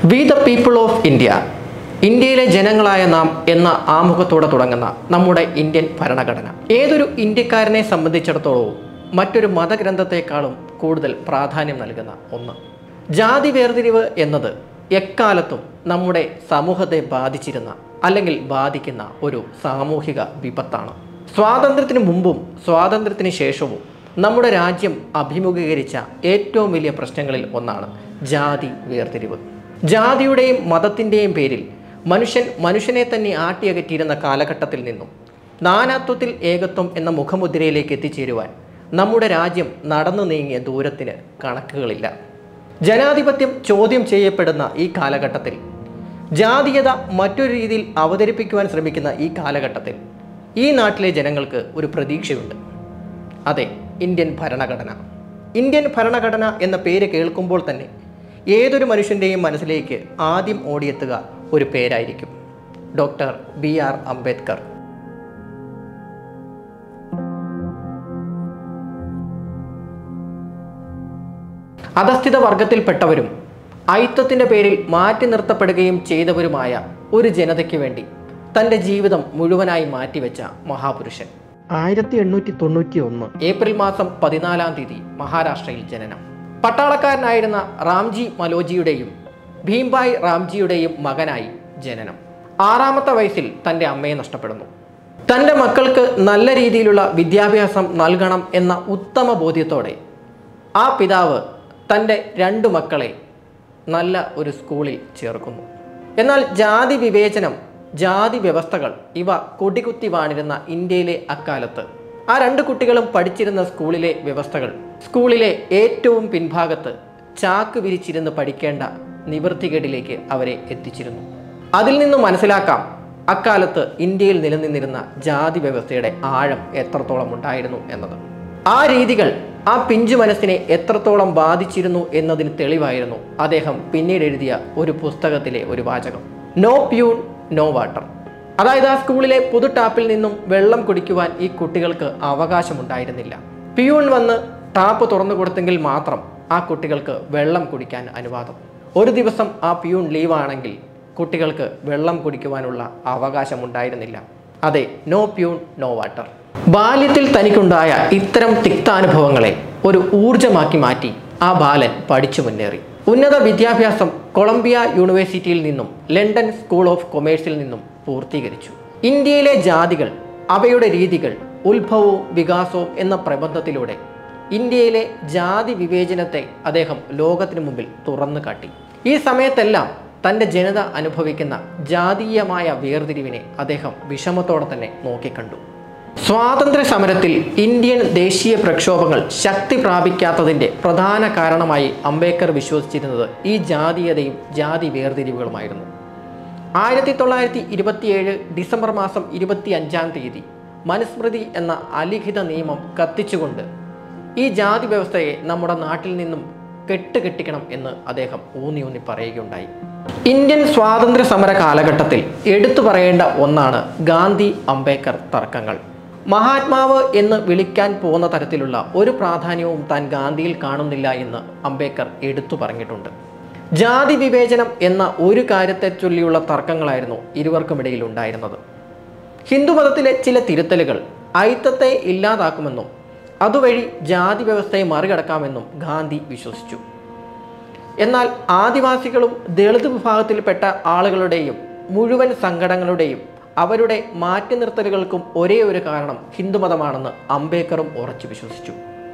V the people of India ഇന്ത്യയിലെ ജനങ്ങളായ നാം എന്ന ആമുഖത്തോടെ തുടങ്ങുന്ന നമ്മുടെ ഇന്ത്യൻ ഭരണഘടന ഏതൊരു ഇന്ത്യക്കാരനെ സംബന്ധിച്ചിടത്തോളവും മറ്റൊരു മതഗ്രന്ഥത്തെക്കാളും കൂടുതൽ പ്രാധാന്യം നൽകുന്ന ഒന്ന് ജാതി വേർതിരിവ് എന്നത് എക്കാലത്തും നമ്മുടെ സമൂഹത്തെ ബാധിച്ചിരുന്ന അല്ലെങ്കിൽ ബാധിക്കുന്ന ഒരു സാമൂഹിക വിപത്താണ് സ്വാതന്ത്ര്യത്തിന് മുമ്പും സ്വാതന്ത്ര്യത്തിന് ശേഷവും നമ്മുടെ രാജ്യം അഭിമുഖീകരിച്ച ഏറ്റവും വലിയ പ്രശ്നങ്ങളിൽ ഒന്നാണ് ജാതി വേർതിരിവ് ജാതിയുടെയും മതത്തിൻ്റെയും പേരിൽ മനുഷ്യൻ മനുഷ്യനെ തന്നെ ആട്ടിയകറ്റിയിരുന്ന കാലഘട്ടത്തിൽ നിന്നും നാനാത്വത്തിൽ ഏകത്വം എന്ന മുഖമുദ്രയിലേക്ക് എത്തിച്ചേരുവാൻ നമ്മുടെ രാജ്യം നടന്നു നീങ്ങിയ ദൂരത്തിന് കണക്കുകളില്ല ജനാധിപത്യം ചോദ്യം ചെയ്യപ്പെടുന്ന ഈ കാലഘട്ടത്തിൽ ജാതീയത മറ്റൊരു രീതിയിൽ അവതരിപ്പിക്കുവാൻ ശ്രമിക്കുന്ന ഈ കാലഘട്ടത്തിൽ ഈ നാട്ടിലെ ജനങ്ങൾക്ക് ഒരു പ്രതീക്ഷയുണ്ട് അതെ ഇന്ത്യൻ ഭരണഘടന ഇന്ത്യൻ ഭരണഘടന എന്ന പേര് കേൾക്കുമ്പോൾ തന്നെ ഏതൊരു മനുഷ്യൻ്റെയും മനസ്സിലേക്ക് ആദ്യം ഓടിയെത്തുക ഒരു പേരായിരിക്കും ഡോക്ടർ ബി ആർ അംബേദ്കർ അധസ്ഥിത വർഗത്തിൽപ്പെട്ടവരും ഐത്തത്തിൻ്റെ പേരിൽ മാറ്റി നിർത്തപ്പെടുകയും ചെയ്തവരുമായ ഒരു ജനതയ്ക്ക് വേണ്ടി തൻ്റെ ജീവിതം മുഴുവനായി മാറ്റിവെച്ച മഹാപുരുഷൻ ആയിരത്തി എണ്ണൂറ്റി തൊണ്ണൂറ്റി ഒന്ന് ഏപ്രിൽ മാസം പതിനാലാം തീയതി മഹാരാഷ്ട്രയിൽ ജനനം പട്ടാളക്കാരനായിരുന്ന റാംജി മലോജിയുടെയും ഭീംബായ് റാംജിയുടെയും മകനായി ജനനം ആറാമത്തെ വയസ്സിൽ തൻ്റെ അമ്മയെ നഷ്ടപ്പെടുന്നു തൻ്റെ മക്കൾക്ക് നല്ല രീതിയിലുള്ള വിദ്യാഭ്യാസം നൽകണം എന്ന ഉത്തമ ബോധ്യത്തോടെ ആ പിതാവ് തൻ്റെ രണ്ട് മക്കളെ നല്ല ഒരു സ്കൂളിൽ ചേർക്കുന്നു എന്നാൽ ജാതി വിവേചനം ജാതി വ്യവസ്ഥകൾ ഇവ കൊടികുത്തി വാണിരുന്ന ഇന്ത്യയിലെ അക്കാലത്ത് ആ രണ്ട് കുട്ടികളും പഠിച്ചിരുന്ന സ്കൂളിലെ വ്യവസ്ഥകൾ സ്കൂളിലെ ഏറ്റവും പിൻഭാഗത്ത് ചാക്ക് വിരിച്ചിരുന്ന് പഠിക്കേണ്ട നിവൃത്തികേടിലേക്ക് അവരെ എത്തിച്ചിരുന്നു അതിൽ നിന്ന് മനസ്സിലാക്കാം അക്കാലത്ത് ഇന്ത്യയിൽ നിലനിന്നിരുന്ന ജാതി വ്യവസ്ഥയുടെ ആഴം എത്രത്തോളം ഉണ്ടായിരുന്നു എന്നത് ആ രീതികൾ ആ പിഞ്ചു മനസ്സിനെ എത്രത്തോളം ബാധിച്ചിരുന്നു എന്നതിന് തെളിവായിരുന്നു അദ്ദേഹം പിന്നീട് എഴുതിയ ഒരു പുസ്തകത്തിലെ ഒരു വാചകം നോ പ്യൂൺ നോ വാട്ടർ അതായത് ആ സ്കൂളിലെ പൊതു ടാപ്പിൽ നിന്നും വെള്ളം കുടിക്കുവാൻ ഈ കുട്ടികൾക്ക് അവകാശമുണ്ടായിരുന്നില്ല പിയൂൺ വന്ന് ടാപ്പ് തുറന്നു കൊടുത്തെങ്കിൽ മാത്രം ആ കുട്ടികൾക്ക് വെള്ളം കുടിക്കാൻ അനുവാദം ഒരു ദിവസം ആ പിയൂൺ ലീവാണെങ്കിൽ കുട്ടികൾക്ക് വെള്ളം കുടിക്കുവാനുള്ള അവകാശമുണ്ടായിരുന്നില്ല അതെ നോ പ്യൂൺ നോ വാട്ടർ ബാല്യത്തിൽ തനിക്കുണ്ടായ ഇത്തരം തിക്താനുഭവങ്ങളെ ഒരു ഊർജമാക്കി മാറ്റി ആ ബാലൻ പഠിച്ചു മുന്നേറി ഉന്നത വിദ്യാഭ്യാസം കൊളംബിയ യൂണിവേഴ്സിറ്റിയിൽ നിന്നും ലണ്ടൻ സ്കൂൾ ഓഫ് കൊമേഴ്സിൽ നിന്നും പൂർത്തീകരിച്ചു ഇന്ത്യയിലെ ജാതികൾ അവയുടെ രീതികൾ ഉത്ഭവവും വികാസവും എന്ന പ്രബന്ധത്തിലൂടെ ഇന്ത്യയിലെ ജാതി വിവേചനത്തെ അദ്ദേഹം ലോകത്തിനു മുമ്പിൽ തുറന്നു കാട്ടി ഈ സമയത്തെല്ലാം തൻ്റെ ജനത അനുഭവിക്കുന്ന ജാതീയമായ വേർതിരിവിനെ അദ്ദേഹം വിഷമത്തോടെ തന്നെ നോക്കിക്കണ്ടു സ്വാതന്ത്ര്യ സമരത്തിൽ ഇന്ത്യൻ ദേശീയ പ്രക്ഷോഭങ്ങൾ ശക്തി പ്രാപിക്കാത്തതിൻ്റെ പ്രധാന കാരണമായി അംബേദ്കർ വിശ്വസിച്ചിരുന്നത് ഈ ജാതീയതയും ജാതി വേർതിരിവുകളുമായിരുന്നു ആയിരത്തി തൊള്ളായിരത്തി ഇരുപത്തിയേഴ് ഡിസംബർ മാസം ഇരുപത്തി അഞ്ചാം തീയതി മനുസ്മൃതി എന്ന അലിഖിത നിയമം കത്തിച്ചുകൊണ്ട് ഈ ജാതി വ്യവസ്ഥയെ നമ്മുടെ നാട്ടിൽ നിന്നും കെട്ടുകെട്ടിക്കണം എന്ന് അദ്ദേഹം ഊന്നി ഊന്നി പറയുകയുണ്ടായി ഇന്ത്യൻ സ്വാതന്ത്ര്യ സമര കാലഘട്ടത്തിൽ എടുത്തു പറയേണ്ട ഒന്നാണ് ഗാന്ധി അംബേദ്കർ തർക്കങ്ങൾ മഹാത്മാവ് എന്ന് വിളിക്കാൻ പോകുന്ന തരത്തിലുള്ള ഒരു പ്രാധാന്യവും താൻ ഗാന്ധിയിൽ കാണുന്നില്ല എന്ന് അംബേദ്കർ എടുത്തു പറഞ്ഞിട്ടുണ്ട് ജാതി വിവേചനം എന്ന ഒരു കാര്യത്തെ ചൊല്ലിയുള്ള തർക്കങ്ങളായിരുന്നു ഇരുവർക്കുമിടയിൽ ഉണ്ടായിരുന്നത് ഹിന്ദുമതത്തിലെ ചില തിരുത്തലുകൾ ഐത്തത്തെ ഇല്ലാതാക്കുമെന്നും അതുവഴി ജാതി വ്യവസ്ഥയെ മറികടക്കാമെന്നും ഗാന്ധി വിശ്വസിച്ചു എന്നാൽ ആദിവാസികളും ദളിത് വിഭാഗത്തിൽപ്പെട്ട ആളുകളുടെയും മുഴുവൻ സങ്കടങ്ങളുടെയും അവരുടെ മാറ്റി നിർത്തലുകൾക്കും ഒരേ ഒരു കാരണം ഹിന്ദുമതമാണെന്ന് അംബേദ്കറും ഉറച്ചു വിശ്വസിച്ചു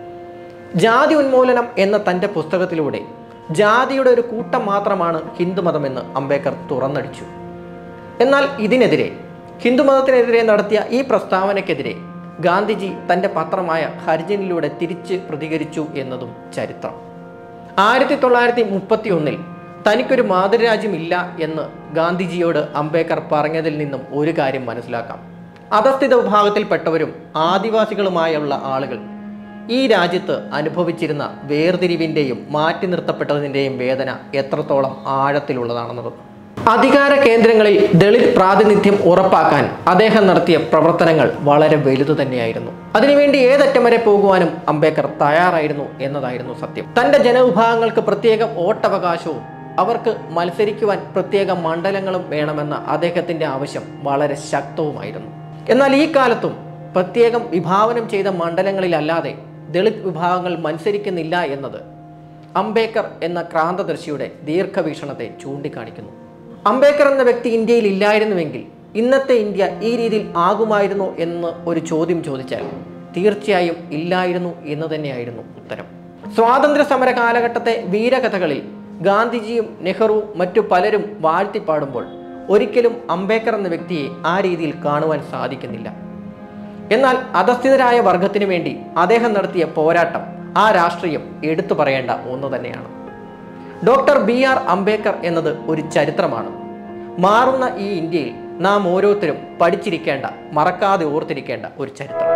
ജാതി ഉന്മൂലനം എന്ന തൻ്റെ പുസ്തകത്തിലൂടെ ജാതിയുടെ ഒരു കൂട്ടം മാത്രമാണ് ഹിന്ദുമതമെന്ന് അംബേദ്കർ തുറന്നടിച്ചു എന്നാൽ ഇതിനെതിരെ ഹിന്ദുമതത്തിനെതിരെ നടത്തിയ ഈ പ്രസ്താവനയ്ക്കെതിരെ ഗാന്ധിജി തൻ്റെ പത്രമായ ഹരിജനിലൂടെ തിരിച്ച് പ്രതികരിച്ചു എന്നതും ചരിത്രം ആയിരത്തി തൊള്ളായിരത്തി മുപ്പത്തി ഒന്നിൽ തനിക്കൊരു മാതൃരാജ്യമില്ല എന്ന് ഗാന്ധിജിയോട് അംബേദ്കർ പറഞ്ഞതിൽ നിന്നും ഒരു കാര്യം മനസ്സിലാക്കാം അധസ്ഥിത വിഭാഗത്തിൽപ്പെട്ടവരും ആദിവാസികളുമായുള്ള ആളുകൾ ഈ രാജ്യത്ത് അനുഭവിച്ചിരുന്ന വേർതിരിവിൻ്റെയും മാറ്റി നിർത്തപ്പെട്ടതിൻ്റെയും വേദന എത്രത്തോളം ആഴത്തിലുള്ളതാണെന്നത് അധികാര കേന്ദ്രങ്ങളിൽ ദളിത് പ്രാതിനിധ്യം ഉറപ്പാക്കാൻ അദ്ദേഹം നടത്തിയ പ്രവർത്തനങ്ങൾ വളരെ വലുതു തന്നെയായിരുന്നു അതിനുവേണ്ടി ഏതറ്റം വരെ പോകുവാനും അംബേദ്കർ തയ്യാറായിരുന്നു എന്നതായിരുന്നു സത്യം തന്റെ ജനവിഭാഗങ്ങൾക്ക് പ്രത്യേക വോട്ടവകാശവും അവർക്ക് മത്സരിക്കുവാൻ പ്രത്യേക മണ്ഡലങ്ങളും വേണമെന്ന അദ്ദേഹത്തിൻ്റെ ആവശ്യം വളരെ ശക്തവുമായിരുന്നു എന്നാൽ ഈ കാലത്തും പ്രത്യേകം വിഭാവനം ചെയ്ത മണ്ഡലങ്ങളിലല്ലാതെ ദളിത് വിഭാഗങ്ങൾ മത്സരിക്കുന്നില്ല എന്നത് അംബേദ്കർ എന്ന ക്രാന്തദർശിയുടെ ദീർഘവീക്ഷണത്തെ ചൂണ്ടിക്കാണിക്കുന്നു അംബേദ്കർ എന്ന വ്യക്തി ഇന്ത്യയിൽ ഇല്ലായിരുന്നുവെങ്കിൽ ഇന്നത്തെ ഇന്ത്യ ഈ രീതിയിൽ ആകുമായിരുന്നോ എന്ന് ഒരു ചോദ്യം ചോദിച്ചാൽ തീർച്ചയായും ഇല്ലായിരുന്നു എന്ന് തന്നെയായിരുന്നു ഉത്തരം സ്വാതന്ത്ര്യ സമര കാലഘട്ടത്തെ വീരകഥകളിൽ ഗാന്ധിജിയും നെഹ്റുവും മറ്റു പലരും വാഴ്ത്തിപ്പാടുമ്പോൾ ഒരിക്കലും അംബേദ്കർ എന്ന വ്യക്തിയെ ആ രീതിയിൽ കാണുവാൻ സാധിക്കുന്നില്ല എന്നാൽ അധസ്ഥിതരായ വർഗത്തിനു വേണ്ടി അദ്ദേഹം നടത്തിയ പോരാട്ടം ആ രാഷ്ട്രീയം എടുത്തു പറയേണ്ട ഒന്ന് തന്നെയാണ് ഡോക്ടർ ബി ആർ അംബേദ്കർ എന്നത് ഒരു ചരിത്രമാണ് മാറുന്ന ഈ ഇന്ത്യയിൽ നാം ഓരോരുത്തരും പഠിച്ചിരിക്കേണ്ട മറക്കാതെ ഓർത്തിരിക്കേണ്ട ഒരു ചരിത്രം